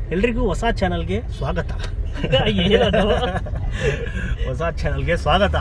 ಎಲ್ರಿಗೂ ಹೊಸ ಚಾನಲ್ಗೆ ಸ್ವಾಗತ ಏನದು? ಹೊಸ ಚಾನಲ್ಗೆ ಸ್ವಾಗತ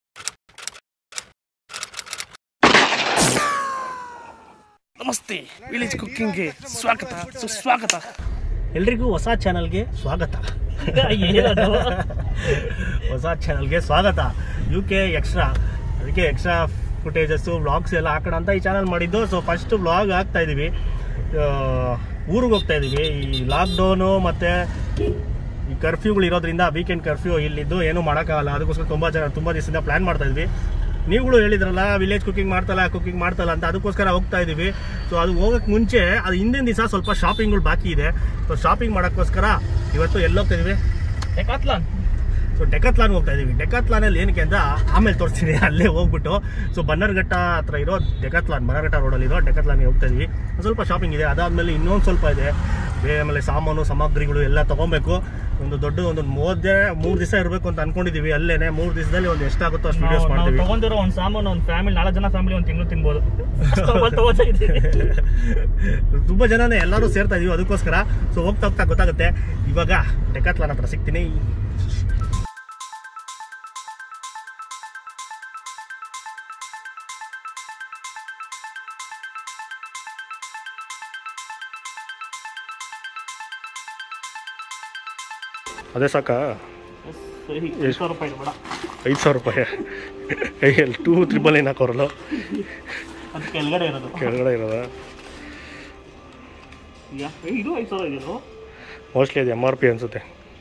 ನಮಸ್ತೆ ವಿಲೇಜ್ ಕುಕ್ಕಿಂಗ್ಗೆ ಸ್ವಾಗತ ಸುಸ್ವಾಗತ ಎಲ್ರಿಗೂ ಹೊಸ ಚಾನಲ್ಗೆ ಸ್ವಾಗತ ಏನದು? ಹೊಸ ಚಾನಲ್ಗೆ ಸ್ವಾಗತ ಯು ಕೆ ಎಕ್ಸ್ಟ್ರಾ ಅದಕ್ಕೆ ಎಕ್ಸ್ಟ್ರಾ ಫುಟೇಜಸ್ಸು ವ್ಲಾಗ್ಸ್ ಎಲ್ಲ ಹಾಕೋಣ ಅಂತ ಈ ಚಾನಲ್ ಮಾಡಿದ್ದು ಸೊ ಫಸ್ಟ್ ವ್ಲಾಗ್ ಹಾಕ್ತಾ ಇದ್ದೀವಿ ಊರಿಗೆ ಹೋಗ್ತಾ ಇದ್ದೀವಿ ಈ ಲಾಕ್ಡೌನು ಮತ್ತು ಈ ಕರ್ಫ್ಯೂಗಳು ಇರೋದ್ರಿಂದ ವೀಕೆಂಡ್ ಕರ್ಫ್ಯೂ ಇಲ್ಲಿದ್ದು ಏನೂ ಮಾಡೋಕ್ಕಾಗಲ್ಲ ಅದಕ್ಕೋಸ್ಕರ ತುಂಬ ಜನ ತುಂಬ ದಿವಸದಿಂದ ಪ್ಲ್ಯಾನ್ ಮಾಡ್ತಾ ಇದ್ವಿ ನೀವುಗಳು ಹೇಳಿದ್ರಲ್ಲ ವಿಲೇಜ್ ಕುಕಿಂಗ್ ಮಾಡ್ತಲ್ಲ ಕುಕಿಂಗ್ ಮಾಡ್ತಲ್ಲ ಅಂತ ಅದಕ್ಕೋಸ್ಕರ ಹೋಗ್ತಾ ಇದ್ದೀವಿ ಸೊ ಅದು ಹೋಗೋಕ್ಕೆ ಮುಂಚೆ ಅದು ಹಿಂದಿನ ದಿವಸ ಸ್ವಲ್ಪ ಶಾಪಿಂಗ್ಗಳು ಬಾಕಿ ಇದೆ ಸೊ ಶಾಪಿಂಗ್ ಮಾಡೋಕ್ಕೋಸ್ಕರ ಇವತ್ತು ಎಲ್ಲಿ ಹೋಗ್ತಾ ಇದೀವಿ ಡೆಕಾತ್ಲಾನ್ ಸೊ ಡೆಕತ್ಲಾನ್ ಹೋಗ್ತಾ ಇದೀವಿ ಡೆಕತ್ಲಾನಲ್ಲಿ ಏನಕ್ಕೆ ಅಂತ ಆಮೇಲೆ ತೋರಿಸ್ತೀನಿ ಅಲ್ಲೇ ಹೋಗ್ಬಿಟ್ಟು ಸೊ ಬನ್ನರ್ಘಟ್ಟ ಹತ್ರ ಇರೋ ಡೆಕತ್ಲಾನ್ ಬನ್ನರ್ಘಟ್ಟ ರೋಡಲ್ಲಿ ಇರೋ ಡೆಕತ್ಲಾನ್ಗೆ ಹೋಗ್ತಾ ಇದೀವಿ ಒಂದ್ ಸ್ವಲ್ಪ ಶಾಪಿಂಗ್ ಇದೆ ಅದಾದ್ಮೇಲೆ ಇನ್ನೊಂದು ಸ್ವಲ್ಪ ಇದೆ ಬೇ- ಆಮೇಲೆ ಸಾಮಾನು ಸಾಮಗ್ರಿಗಳು ಎಲ್ಲ ತಗೊಬೇಕು ಒಂದು ದೊಡ್ಡ ಒಂದು ಮೂವತ್ತೇ ಮೂರು ದಿವಸ ಇರಬೇಕು ಅಂತ ಅನ್ಕೊಂಡಿದೀವಿ ಅಲ್ಲೇನೆ ಮೂರು ದಿವಸದಲ್ಲಿ ಒಂದು ಎಷ್ಟಾಗುತ್ತೋ ಅಷ್ಟು ವಿಡಿಯೋಸ್ ನಾವು ಮಾಡ್ತೀವಿ ತಗೊಂಡಿರೋ ಒಂದು ಸಾಮಾನು ಒಂದು ಫ್ಯಾಮಿಲಿ ನಾಲ್ಕು ಜನ ಫ್ಯಾಮಿಲಿ ಒಂದು ತಿಂಗಳು ತಿನ್ಬೋದು ಅಷ್ಟೊಂದು ತಗೋತಾ ಇದ್ದೀವಿ. ತುಂಬಾ ಜನನೇ ಎಲ್ಲರೂ ಸೇರ್ತಾ ಇದೀವಿ ಅದಕ್ಕೋಸ್ಕರ ಸೊ ಹೋಗ್ತಾ ಹೋಗ್ತಾ ಗೊತ್ತಾಗುತ್ತೆ ಇವಾಗ ಡೆಕತ್ಲಾನ್ ಹತ್ರ ಸಿಗ್ತೀನಿ ಅದೇ ಸಾಕಾ ಸರಿ ಎಷ್ಟು? ಸಾವಿರ ರೂಪಾಯಿ ಬೇಡ ಐದು ಸಾವಿರ ರೂಪಾಯಿ ಐಯಲ್ಲಿ ಟೂ ತ್ರಿಬಲ್ ಏನು ಹಾಕೋರಲ್ಲ ಅದು ಕೆಳಗಡೆ ಇರೋದು ಕೆಳಗಡೆ ಇರೋದ ಈಗ ಏ, ಇದು ಐದು ಸಾವಿರ ಇದೆಯೋ ಮೋಸ್ಟ್ಲಿ ಅದು ಎಮ್ ಆರ್ ಪಿ ಅನಿಸುತ್ತೆ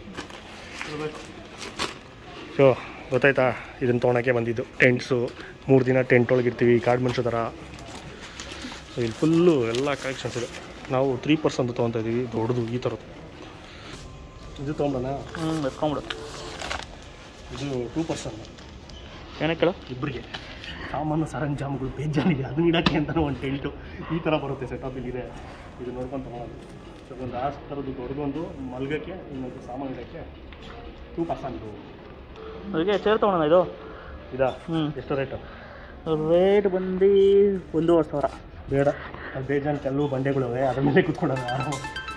ಸೊ ಗೊತ್ತಾಯ್ತಾ ಇದನ್ನು ತೊಗೊಳಕ್ಕೆ ಬಂದಿದ್ದು ಟೆಂಟ್ಸು ಮೂರು ದಿನ ಟೆಂಟ್ ಒಳಗೆ ಇರ್ತೀವಿ ಕಾಡು ಮನುಷ್ಯ ಥರ ಸೊ ಇಲ್ಲಿ ಫುಲ್ಲು ಎಲ್ಲ ಕಲೆಕ್ಷನ್ಸ್ ಇದೆ ನಾವು ತ್ರೀ ಪರ್ಸೆಂಟ್ ತೊಗೊತಾ ಇದ್ದೀವಿ ದೊಡ್ಡದು ಈ ಥರದ್ದು ಇದು ತೊಗೊಂಡಣ ಹ್ಞೂ ಎತ್ಕೊಂಬಿಡು ಇದು ಟೂ ಪರ್ಸೆಂಟ್ ಏನಕ್ಕೆ ಇಬ್ಬರಿಗೆ ಸಾಮಾನು ಸರಂಜಾಮುಗಳು ಬೇಜಾನಿದೆ ಅದು ಇಡೋಕ್ಕೆ ಅಂತಲೂ ಒಂದು ಟೆಂಟು ಈ ಥರ ಬರುತ್ತೆ ಸೆಟಪ್ ಇಲ್ಲಿದೆ ಇದು ನೋಡ್ಕೊಂಡು ತೊಗೊಳೋದು ಸೊ ಒಂದು ಆ ಥರದ್ದು ದೊಡ್ಡದೊಂದು ಮಲ್ಗಕ್ಕೆ ಇನ್ನೊಂದು ಸಾಮಾನು ಇಡೋಕ್ಕೆ ಟೂ ಪರ್ಸೆಂಟು ಅದಕ್ಕೆ ಚೇರ್ ತೊಗೊಳೋಣ ಇದು ಇದಾ ಹ್ಞೂ ಎಷ್ಟು ರೇಟು ರೇಟ್ ಬಂದು ಒಂದೂವರೆ ಸಾವಿರ ಬೇಡ ಅದು ಬೇಜಾನ್ ಕೆಲವು ಬಂಡೆಗಳು ಅವೆ ಅದ್ರ ಮೇಲೆ ಕುತ್ಕೊಳ್ಳೋಣ ಆರಾಮ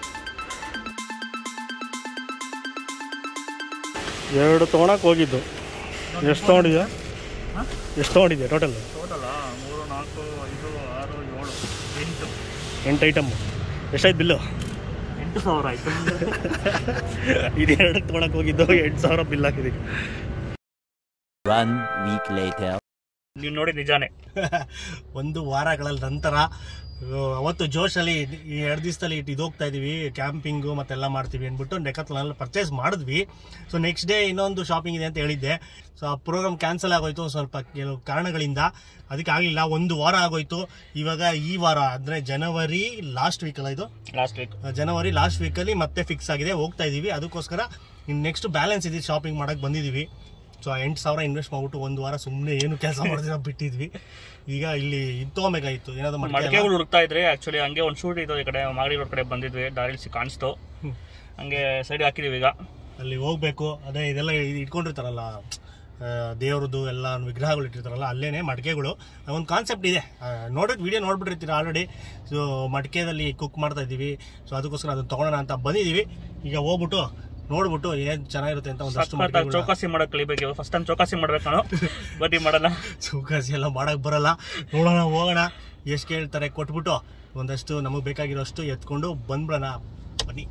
ಎರಡು ತೊಗೊಳಕ್ಕೆ ಹೋಗಿದ್ದು ಎಷ್ಟು ತೊಗೊಂಡಿದ್ಯಾ ಹಾಂ? ಎಷ್ಟು ತೊಗೊಂಡಿದ್ಯಾ ಟೋಟಲ್ ಟೋಟಲ್ಲ ಮೂರು ನಾಲ್ಕು ಐದು ಆರು ಏಳು ಎಂಟು ಎಂಟು ಐಟಮ್ ಎಷ್ಟಾಯ್ತು ಬಿಲ್ಲು ಎಂಟು ಸಾವಿರ ಆಯಿತು ಇದು ಎರಡಕ್ಕೆ ತೊಗೊಳಕ್ಕೆ ಹೋಗಿದ್ದು ಎಂಟು ಸಾವಿರ ಬಿಲ್ ಹಾಕಿದ್ದೀವಿ One week later. ನೀವು ನೋಡಿ ನಿಜಾನೇ ಒಂದು ವಾರಗಳ ನಂತರ ಆ, ಅವತ್ತು ಜೋಶಲ್ಲಿ ಈ ಎರಡು ದಿವಸದಲ್ಲಿ ಇದು ಹೋಗ್ತಾ ಇದೀವಿ ಕ್ಯಾಂಪಿಂಗು ಮತ್ತೆಲ್ಲ ಮಾಡ್ತೀವಿ ಅಂದ್ಬಿಟ್ಟು ಡೆಕತ್ಲನಲ್ಲಿ ಪರ್ಚೇಸ್ ಮಾಡಿದ್ವಿ ಸೊ ನೆಕ್ಸ್ಟ್ ಡೇ ಇನ್ನೊಂದು ಶಾಪಿಂಗ್ ಇದೆ ಅಂತ ಹೇಳಿದ್ದೆ ಸೊ ಆ ಪ್ರೋಗ್ರಾಮ್ ಕ್ಯಾನ್ಸಲ್ ಆಗೋಯ್ತು ಒಂದ್ ಸ್ವಲ್ಪ ಕೆಲವು ಕಾರಣಗಳಿಂದ ಅದಕ್ಕೆ ಆಗಲಿಲ್ಲ ಒಂದು ವಾರ ಆಗೋಯ್ತು ಇವಾಗ ಈ ವಾರ ಅಂದರೆ ಜನವರಿ ಲಾಸ್ಟ್ ವೀಕಲ್ಲ ಇದು ಲಾಸ್ಟ್ ವೀಕ್ ಜನವರಿ ಲಾಸ್ಟ್ ವೀಕಲ್ಲಿ ಮತ್ತೆ ಫಿಕ್ಸ್ ಆಗಿದೆ ಹೋಗ್ತಾ ಇದೀವಿ ಅದಕ್ಕೋಸ್ಕರ ಇನ್ನು ನೆಕ್ಸ್ಟ್ ಬ್ಯಾಲೆನ್ಸ್ ಇದೆ ಶಾಪಿಂಗ್ ಮಾಡಕ್ಕೆ ಬಂದಿದ್ದೀವಿ ಸೊ ಎಂಟು ಸಾವಿರ ಇನ್ವೆಸ್ಟ್ ಮಾಡ್ಬಿಟ್ಟು ಒಂದು ವಾರ ಸುಮ್ಮನೆ ಏನು ಕೆಲಸ ಮಾಡಿದ್ರೆ ನಾವು ಬಿಟ್ಟಿದ್ವಿ ಈಗ ಇಲ್ಲಿ ಇದು ತೊಗೊಬೇಕಾಗಿತ್ತು ಏನಾದ್ರು ಮಡಿಕೆ ಮಡಿಕೆಗಳು ಹುಡುಕ್ತಾ ಇದ್ರೆ ಆಕ್ಚುಲಿ ಹಂಗೆ ಒಂದು ಶೂಟ್ ಇತ್ತು ಈ ಕಡೆ ಮಾಗಡಿ ರೋಡ್ ಕಡೆ ಬಂದಿದ್ವಿ ದಾರಿಲಿ ಸಿ ಕಾಣಿಸ್ತು ಹ್ಮ್. ಹಂಗೆ ಸೈಡ್ ಹಾಕಿದೀವಿ ಈಗ ಅಲ್ಲಿ ಹೋಗ್ಬೇಕು ಅದೇ ಇದೆಲ್ಲ ಇದ್ ಇಟ್ಕೊಂಡಿರ್ತಾರಲ್ಲ ಆ, ದೇವ್ರದ್ದು ಎಲ್ಲ ವಿಗ್ರಹಗಳು ಇಟ್ಟಿರ್ತಾರಲ್ಲ ಅಲ್ಲೇನೆ ಮಡಿಕೆಗಳು ಒಂದು ಕಾನ್ಸೆಪ್ಟ್ ಇದೆ ನೋಡಿದ್ ವಿಡಿಯೋ ನೋಡ್ಬಿಟ್ಟಿರ್ತೀರ ಆಲ್ರೆಡಿ ಸೊ ಮಡಿಕೆದಲ್ಲಿ ಕುಕ್ ಮಾಡ್ತಾ ಇದ್ದೀವಿ ಸೊ ಅದಕ್ಕೋಸ್ಕರ ಅದನ್ನ ತಗೊಳ್ಳೋಣ ಅಂತ ಬಂದಿದ್ದೀವಿ ಈಗ ಹೋಗ್ಬಿಟ್ಟು ನೋಡ್ಬಿಟ್ಟು ಏನ್ ಚೆನ್ನಾಗಿರುತ್ತೆ ಅಂತ ಒಂದಷ್ಟು ಸಖತ್ತಾಗಿ ಮಡಿಕೆಗಳನ್ನ- ಚೌಕಾಸಿ ಮಾಡಕ್ ಕಲಿಬೇಕು ಫಸ್ಟ್ ಟೈಮ್ ಚೌಕಾಸಿ ಮಾಡ್ಬೇಕು ನಾನು ಬಡ್ಡಿ ಮಾಡಲ್ಲ ಚೌಕಾಸಿ ಎಲ್ಲ ಮಾಡಕ್ ಬರಲ್ಲ ನೋಡೋಣ ಹೋಗೋಣ ಎಷ್ಟು ಕೇಳ್ತಾರೆ ಕೊಟ್ಬಿಟ್ಟು ಒಂದಷ್ಟು ನಮಗೆ ಬೇಕಾಗಿರೋಷ್ಟು ಎತ್ಕೊಂಡು ಬಂದ್ಬಿಡೋಣ ಬನ್ನಿ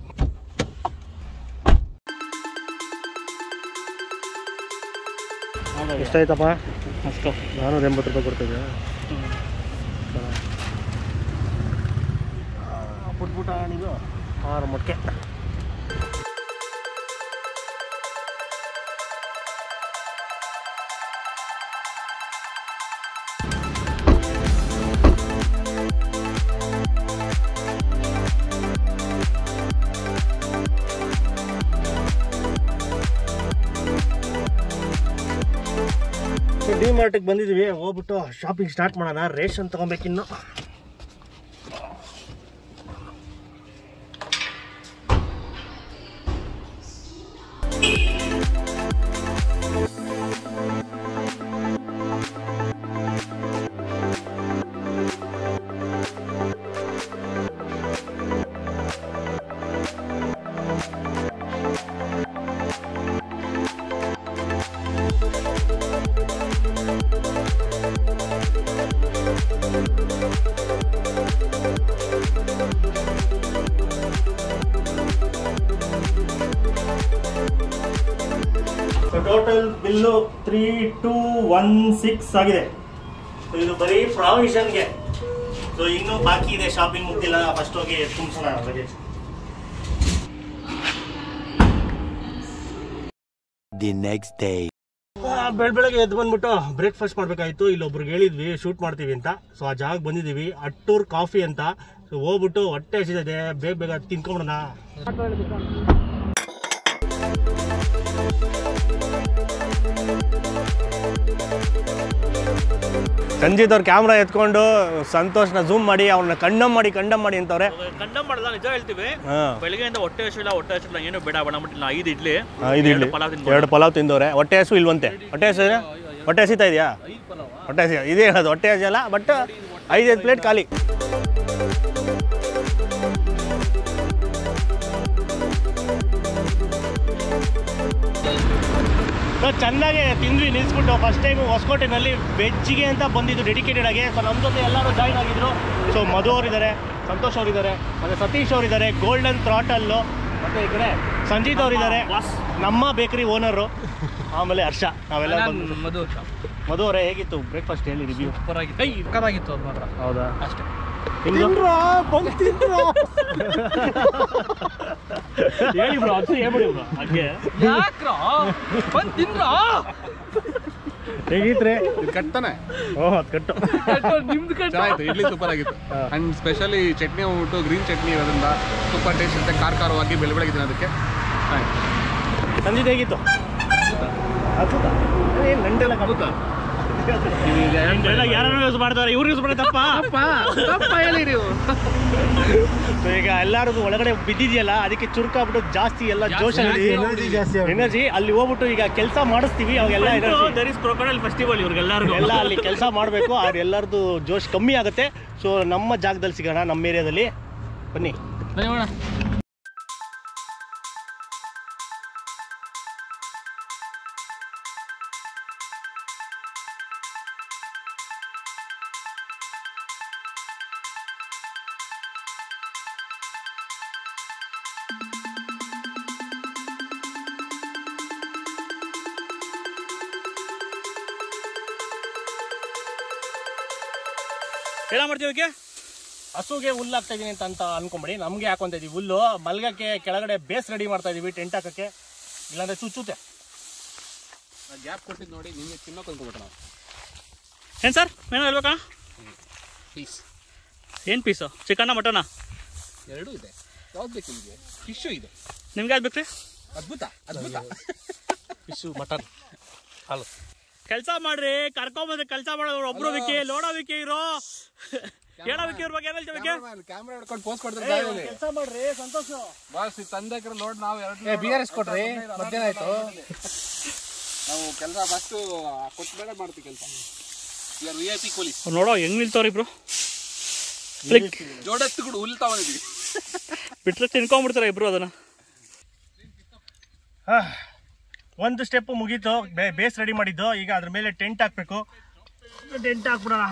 ಎಷ್ಟಾಯ್ತಪ್ಪ ಅಷ್ಟು ನಾನೂರ ಎಂಬತ್ತು ರೂಪಾಯಿ ಕೊಡ್ತಿದ್ದೆ ಪುಟ್ಪುಟ ಇದು ಆರು ಮೊಟ್ಟೆ ಡಿ ಮಾರ್ಟಿಗೆ ಬಂದಿದ್ದೀವಿ ಹೋಗ್ಬಿಟ್ಟು ಶಾಪಿಂಗ್ ಸ್ಟಾರ್ಟ್ ಮಾಡೋಣ ರೇಷನ್ ತಗೊಬೇಕಿನ್ನು total bill three two one six ಆಗಿದೆ So, ಇದು ಬರೀ ಪ್ರಾವಿಷನ್ಗೆ ಸೊ ಇನ್ನೂ ಬಾಕಿ ಇದೆ ಶಾಪಿಂಗ್ ಮುಗ್ದಿಲ್ಲ ಫಸ್ಟ್ ಹೋಗಿ ತುಂಬಿಸೋಣ ಲಗೇಜ್ The next day. ಬೆಳ ಬೆಳಗ್ಗೆ ಎದ್ದು ಬಂದ್ಬಿಟ್ಟು ಬ್ರೇಕ್ಫಾಸ್ಟ್ ಮಾಡ್ಬೇಕಾಯ್ತು ಇಲ್ಲೊಬ್ರಿಗೆ ಹೇಳಿದ್ವಿ ಶೂಟ್ ಮಾಡ್ತೀವಿ ಅಂತ ಸೊ ಆ ಜಾಗ ಬಂದಿದ್ದೀವಿ ಅಟ್ಟೂರ್ ಕಾಫಿ ಅಂತ ಸೊ ಹೋಗ್ಬಿಟ್ಟು ಹೊಟ್ಟೆ ಹಸಿದಿದೆ ಬೇಗ ಬೇಗ ತಿನ್ಕೊಂಬಿಡೋಣ ಸಂಜಿತ್ ಅವ್ರ ಕ್ಯಾಮ್ರಾ ಎತ್ಕೊಂಡು ಸಂತೋಷ್ನ ಝೂಮ್ ಮಾಡಿ ಅವ್ರನ್ನ ಕಂಡಮ್ ಮಾಡಿ ಕಂಡಮ್ ಮಾಡಿ ಅಂತವ್ರೆ ಕಂಡಮ್ ಮಾಡಲ್ಲ ನಿಜ ಹೇಳ್ತೀವಿ ಹಾಂ ಬೆಳಗ್ಗೆಯಿಂದ ಹೊಟ್ಟೆ ಹಸಿಲ್ಲ ಹೊಟ್ಟೆ ಹಸಿಲ್ಲ ಏನು ಬೇಡ ಬೇಡ ಅಂದ್ಬಿಟ್ಟು ಐದು ಇಡ್ಲಿ ಇದು ಇಡ್ಲಿ ಎರಡು ಪಲಾವ್ ತಿನ್ಬೋದು. ಎರಡು ಪಲಾವ್ ತಿಂದವ್ರೆ ಹೊಟ್ಟೆ ಹಸು ಇಲ್ವಂತೆ ಹೊಟ್ಟೆ ಹಸು ಇದೆ? ಹೊಟ್ಟೆ ಹಸಿತಾ ಇದೆಯಾ ಹೊಟ್ಟೆ ಹಸಿ ಇದೇ ಹೇಳೋದು ಹೊಟ್ಟೆ ಹಸಿ ಅಲ್ಲ ಬಟ್ ಐದೈದು ಪ್ಲೇಟ್ ಖಾಲಿ ಸೊ ಚೆನ್ನಾಗಿ ತಿಂದ್ವಿ ನಿಲ್ಸ್ಬಿಟ್ಟು ಫಸ್ಟ್ ಟೈಮ್ ಹೊಸಕೋಟೆನಲ್ಲಿ ವೆಜ್ಜಿಗೆ ಅಂತ ಬಂದಿದ್ದು ಡೆಡಿಕೇಟೆಡ್ ಆಗಿ ಸೊ ನಮ್ಮ ಜೊತೆ ಎಲ್ಲರೂ ಜಾಯ್ನ್ ಆಗಿದ್ರು ಸೊ ಮಧು ಅವರಿದ್ದಾರೆ ಸಂತೋಷ್ ಅವರಿದ್ದಾರೆ ಮತ್ತು ಸತೀಶ್ ಅವರಿದ್ದಾರೆ ಗೋಲ್ಡನ್ ಥ್ರಾಟಲ್ಲು ಮತ್ತು ಈ ಕಡೆ ಸಂಜೀತ್ ಅವರಿದ್ದಾರೆ ನಮ್ಮ ಬೇಕರಿ ಓನರು ಆಮೇಲೆ ಹರ್ಷ ನಾವೆಲ್ಲ ಬಂದು ಮಧು ಮಧು ಅವರೇ ಹೇಗಿತ್ತು ಬ್ರೇಕ್ಫಾಸ್ಟ್ ಹೇಳಿ ರಿವ್ಯೂ ಸೂಪರ್ ಆಗಿ ಕೈ ಇಕ್ಕದಾಗಿತ್ತು ಅದು ಮಾತ್ರ ಹೌದಾ ಅಷ್ಟೇ ಹೇಳಿ ಬ್ರೋ ಅದು ಹೇಳ್ಬಿಡಿ ಬ್ರೋ ಹಾಗೆ ಯಾಕ್ರ ಬಂದ್ ತಿನ್ರ ಹೇಗಿತ್ರಿ ಇದು ಕಟ್ತಾನೆ ಓಹ್ ಅದು ಕಟ್ಟು ನಿಮ್ದು ಕಟ್ಟ ಚೆನ್ನಾಗಿತ್ತು ಇಡ್ಲಿ ಸೂಪರ್ ಆಗಿತ್ತು ಅಂಡ್ ಸ್ಪೆಷಲಿ ಚಟ್ನಿ ಹೋಗ್ಬಿಟ್ಟು ಗ್ರೀನ್ ಚಟ್ನಿ ಇರೋದ್ರಿಂದ ಸೂಪರ್ ಟೇಸ್ಟ್ ಇರುತ್ತೆ ಖಾರ ಖಾರವಾಗಿ ಬೆಳೆ ಬೆಳಗ್ಗೆ ಅದಕ್ಕೆ ಸಂಜಿತ್ ಹೇಗಿತ್ತು ಅದ್ಭುತ ಏನು ನಂಡೆಲ್ಲ ಕಬ್ಬುತ್ತ ಯಾರು ಯೂಸ್ ಮಾಡ್ತಾರೆ ಇವ್ರು ಯೂಸ್ ಮಾಡಿ ತಪ್ಪ ಹೇಳಿ ನೀವು ಸೊ ಈಗ ಎಲ್ಲಾರದು ಒಳಗಡೆ ಬಿದ್ದಿದೆಯಲ್ಲ ಅದಕ್ಕೆ ಚುರುಕಾಗ್ಬಿಟ್ಟು ಜಾಸ್ತಿ ಎಲ್ಲ ಜೋಶಲ್ಲಿ ಎನರ್ಜಿ ಅಲ್ಲಿ ಹೋಗ್ಬಿಟ್ಟು ಈಗ ಕೆಲಸ ಮಾಡಿಸ್ತೀವಿ ಅವಾಗೆಲ್ಲ energy there is crocodile festival ಇವ್ರಿಗೆಲ್ಲರಿಗೂ ಎಲ್ಲ ಅಲ್ಲಿ ಕೆಲಸ ಮಾಡಬೇಕು ಅದು ಎಲ್ಲರದು ಜೋಶ್ ಕಮ್ಮಿ ಆಗುತ್ತೆ ಸೊ ನಮ್ಮ ಜಾಗದಲ್ಲಿ ಸಿಗೋಣ ನಮ್ಮ ಏರಿಯಾದಲ್ಲಿ ಬನ್ನಿ ಏನ ಮಾಡ್ತೀವಿ ಹಸುಗೆ ಹುಲ್ಲು ಹಾಕ್ತಾ ಇದೀನಿ ಅಂತ ಅಂತ ಅನ್ಕೊಂಬಿಡಿ ನಮಗೆ ಹಾಕೊಂತ ಇದೀವಿ ಹುಲ್ಲು ಮಲ್ಗಕ್ಕೆ ಕೆಳಗಡೆ ಬೇಸ್ ರೆಡಿ ಮಾಡ್ತಾ ಇದೀವಿ ಟೆಂಟ್ ಹಾಕಕ್ಕೆ ಇಲ್ಲಾಂದ್ರೆ ಚುಚ್ಚುತ್ತೆ ಗ್ಯಾಪ್ ಕೊಟ್ಟಿದ್ದು ನೋಡಿ ನಿಮಗೆ ತಿನ್ನೋಕೆ ಅಂದ್ಕೊಬಿಟ್ಟು ನಾವು ಏನ್ ಸರ್ ಏನೋ ಹೇಳ್ಬೇಕಾ ಪೀಸ್ ಏನ್ ಪೀಸು ಚಿಕನ್ನ ಮಟನಾ ಎರಡೂ ಇದೆ ಯಾವ್ದು ಬೇಕು ನಿಮಗೆ ಫಿಶು ಇದೆ ನಿಮ್ಗೆ ಯಾವ್ದು ಬೇಕ್ರಿ ಅದ್ಭುತ ಅದ್ಭುತ ಫಿಶು ಮಟನ್ ಹಾಲು ಕೆಲಸ ಮಾಡ್ರಿ ಕರ್ಕೊಂಬಂದ್ರೆ ಕೆಲಸ ಮಾಡೋರು ಒಬ್ರು ವಿಕಿ ಲೋಡ ವಿಕಿ ಇರೋ ಹೇಳೋ ವಿಕಿ ಇವ್ರ ಬಗ್ಗೆ ಏನ್ ಹೇಳ್ತೀವಿ ವಿಕಿ ಕ್ಯಾಮ್ರಾ ಹಿಡ್ಕೊಂಡು ಪೋಸ್ ಕೊಡ್ತಾರೆ ಕೆಲಸ ಮಾಡ್ರಿ ಸಂತೋಷ ಬಾಸ್ ತಂದಕ್ರ ಲೋಡ್ ನಾವು ಎರಡು ಬಿ ಆರ್ ಎಸ್ ಕೊಡ್ರಿ ಮಧ್ಯಾಹ್ನ ಆಯ್ತು ನಾವು ಕೆಲಸ ಫಸ್ಟು ಕೊಟ್ಟ ಮಾಡ್ತೀವಿ ಕೆಲಸ ಆರ್ ವಿ ಐ ಪಿ ಕೋಲಿ ನೋಡೋ ಹೆಂಗ್ ನಿಲ್ತವ್ರಿ ಇಬ್ರು ಜೋಡೆತ್ತುಗಳು ಹುಲ್ ತಗೊಂಡಿದ್ವಿ ಬಿಟ್ರೆ ತಿನ್ಕೊಂಡ್ಬಿಡ್ತಾರೆ ಇಬ್ರು ಅದನ್ನ ಒಂದು ಸ್ಟೆಪ್ ಮುಗೀತು ಬೇ- ಬೇಸ್ ರೆಡಿ ಮಾಡಿದ್ದು ಈಗ ಅದ್ರ ಮೇಲೆ ಟೆಂಟ್ ಹಾಕ್ಬೇಕು ಟೆಂಟ್ ಹಾಕ್ಬಿಡೋಣ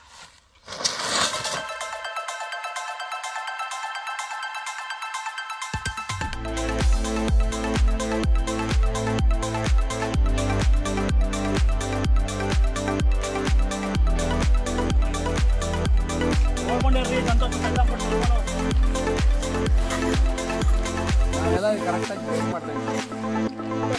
ಹೋಗ್ಕೊಂಡಿರ್ರಿ ಸಂತೋಷ ಎಲ್ಲ ಪಡ್ಕೊಂಡು. ನಾವೆಲ್ಲ ಕರೆಕ್ಟಾಗಿ ಮಾಡ್ತಾ ಇದ್ವಿ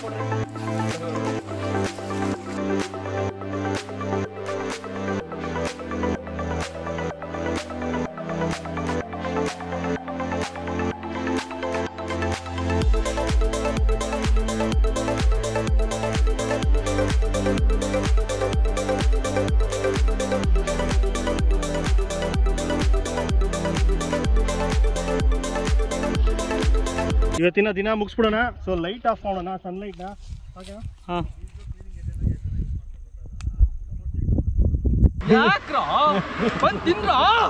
ಇವತ್ತಿನ ದಿನ ಮುಗಿಸ್ಬಿಡೋಣ ಸೊ ಲೈಟ್ ಆಫ್ ಮಾಡೋಣ ಸನ್ಲೈಟ್ನ ಹಾಗೆ ಹಾ ಯಾಕ್ರ ಬಂದ್ ತಿನ್ರ